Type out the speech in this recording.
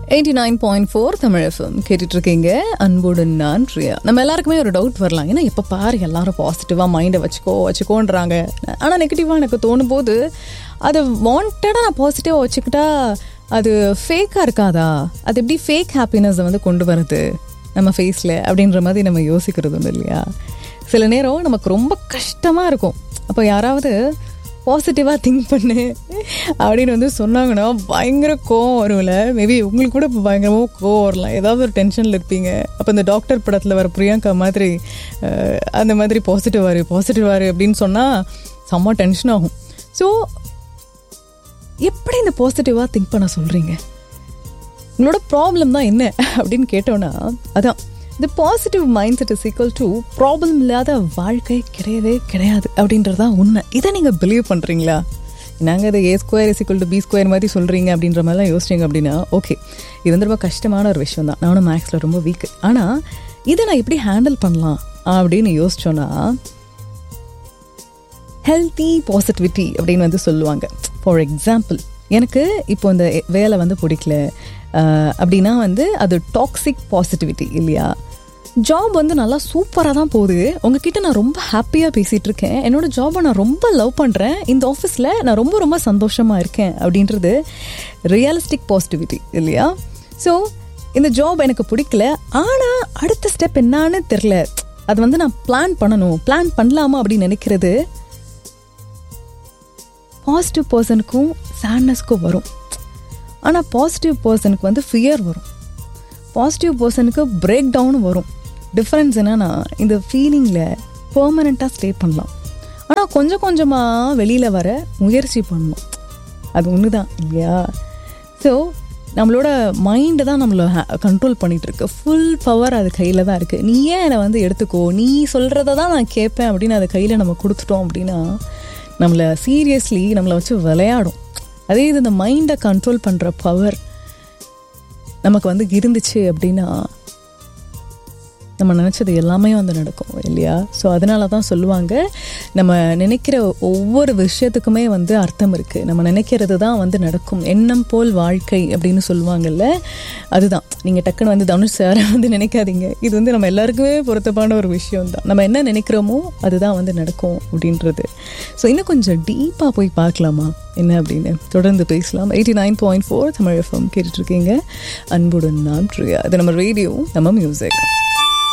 eighty nine point four Tamil FM கேட்டுட்டு இருக்கீங்க அன்போடு நான் பிரியா நம்ம எல்லாருக்குமே ஒரு டவுட் வரலாம் ஏன்னா இப்போ பாரு எல்லாரும் பாசிட்டிவாக மைண்டை வச்சுக்கோ வச்சுக்கோன்றாங்க ஆனால் நெகட்டிவாக எனக்கு தோணும் போது அது வாண்டடாக நான் பாசிட்டிவாக வச்சுக்கிட்டா அது ஃபேக்காக இருக்காதா அது எப்படி ஃபேக் ஹாப்பினஸை வந்து கொண்டு வருது நம்ம ஃபேஸில் அப்படின்ற மாதிரி நம்ம யோசிக்கிறது உண்டு இல்லையா சில நேரம் நமக்கு ரொம்ப கஷ்டமாக இருக்கும் அப்போ யாராவது பாசிட்டிவாக திங்க் பண்ணு அப்படின்னு வந்து சொன்னாங்கன்னா பயங்கர கோவம் வரும்ல மேபி உங்களுக்கு கூட இப்போ பயங்கரமாக கோவம் வரலாம் ஏதாவது ஒரு டென்ஷனில் இருப்பீங்க அப்போ இந்த டாக்டர் படத்தில் வர பிரியங்கா மாதிரி அஹ், அந்த மாதிரி பாசிட்டிவ் வாரு பாசிட்டிவ் வாரு அப்படின்னு சொன்னால் செம்ம டென்ஷன் ஆகும் ஸோ எப்படி இந்த பாசிட்டிவாக திங்க் பண்ண சொல்கிறீங்க உங்களோட ப்ராப்ளம் தான் என்ன அப்படின்னு கேட்டோன்னா அதான் இந்த positive mindset is equal to problem இல்லாத வாழ்க்கை கிடையவே கிடையாது அப்படின்றது தான் உண்மை இதை நீங்கள் பிலீவ் பண்ணுறீங்களா நாங்கள் இதை A square is equal to B square மாதிரி சொல்கிறீங்க அப்படின்ற மாதிரிலாம் யோசிச்சிங்க அப்படின்னா ஓகே இது வந்து ரொம்ப கஷ்டமான ஒரு விஷயம் தான் நானும் மேக்ஸில் ரொம்ப வீக் ஆனால் இதை நான் எப்படி ஹேண்டில் பண்ணலாம் அப்படின்னு யோசிச்சோன்னா ஹெல்த்தி பாசிட்டிவிட்டி அப்படின்னு வந்து சொல்லுவாங்க ஃபார் எக்ஸாம்பிள் எனக்கு இப்போ இந்த வேலை வந்து பிடிக்கல அஹ், அப்படின்னா வந்து அது டாக்ஸிக் பாசிட்டிவிட்டி இல்லையா ஜாப் வந்து நல்லா சூப்பராக தான் போகுது உங்ககிட்ட நான் ரொம்ப ஹாப்பியாக பேசிகிட்டு இருக்கேன் என்னோட ஜாபை நான் ரொம்ப லவ் பண்ணுறேன் இந்த ஆஃபீஸில் நான் ரொம்ப ரொம்ப சந்தோஷமாக இருக்கேன் அப்படின்றது ரியலிஸ்டிக் பாசிட்டிவிட்டி இல்லையா ஸோ இந்த ஜாப் எனக்கு பிடிக்கல ஆனால் அடுத்த ஸ்டெப் என்னான்னு தெரில அது வந்து நான் பிளான் பண்ணணும் பிளான் பண்ணலாமா அப்படின்னு நினைக்கிறது பாசிட்டிவ் பர்சனுக்கும் சேட்னஸ்க்கும் வரும் ஆனால் பாசிட்டிவ் பர்சனுக்கு வந்து ஃபியர் வரும் பாசிட்டிவ் பர்சனுக்கு பிரேக் டவுன் வரும் டிஃப்ரென்ஸ் என்னன்னா இந்த ஃபீலிங்கில் பெர்மனெண்ட்டாக ஸ்டே பண்ணலாம் ஆனால் கொஞ்சம் கொஞ்சமாக வெளியில் வர முயற்சி பண்ணணும் அது ஒன்று தான் இல்லையா ஸோ நம்மளோட மைண்டை தான் நம்மளை கண்ட்ரோல் பண்ணிட்டு இருக்கு ஃபுல் பவர் அது கையில் தான் இருக்குது நீ ஏன் என்னை வந்து எடுத்துக்கோ நீ சொல்கிறத தான் நான் கேட்பேன் அப்படின்னு அதை கையில் நம்ம கொடுத்துட்டோம் அப்படின்னா நம்மளை சீரியஸ்லி நம்மளை வச்சு விளையாடும் அதே இது இந்த மைண்டை கண்ட்ரோல் பண்ணுற பவர் நமக்கு வந்து இருந்துச்சு அப்படின்னா நம்ம நினச்சது எல்லாமே வந்து நடக்கும் இல்லையா ஸோ அதனால தான் சொல்லுவாங்க நம்ம நினைக்கிற ஒவ்வொரு விஷயத்துக்குமே வந்து அர்த்தம் இருக்குது நம்ம நினைக்கிறது தான் வந்து நடக்கும் எண்ணம் போல் வாழ்க்கை அப்படின்னு சொல்லுவாங்கல்ல அதுதான் நீங்கள் டக்குன்னு வந்து தனுஷ் சாரை வந்து நினைக்காதீங்க இது வந்து நம்ம எல்லாருக்குமே பொருத்தமான ஒரு விஷயம் தான் நம்ம என்ன நினைக்கிறோமோ அதுதான் வந்து நடக்கும் அப்படின்றது ஸோ இன்னும் கொஞ்சம் டீப்பாக போய் பார்க்கலாமா என்ன அப்படின்னு தொடர்ந்து பேசலாம் eighty nine point four Tamil FM கேட்டுட்ருக்கீங்க அன்புடன் நான் ப்ரியா இது நம்ம ரேடியோ நம்ம மியூசிக்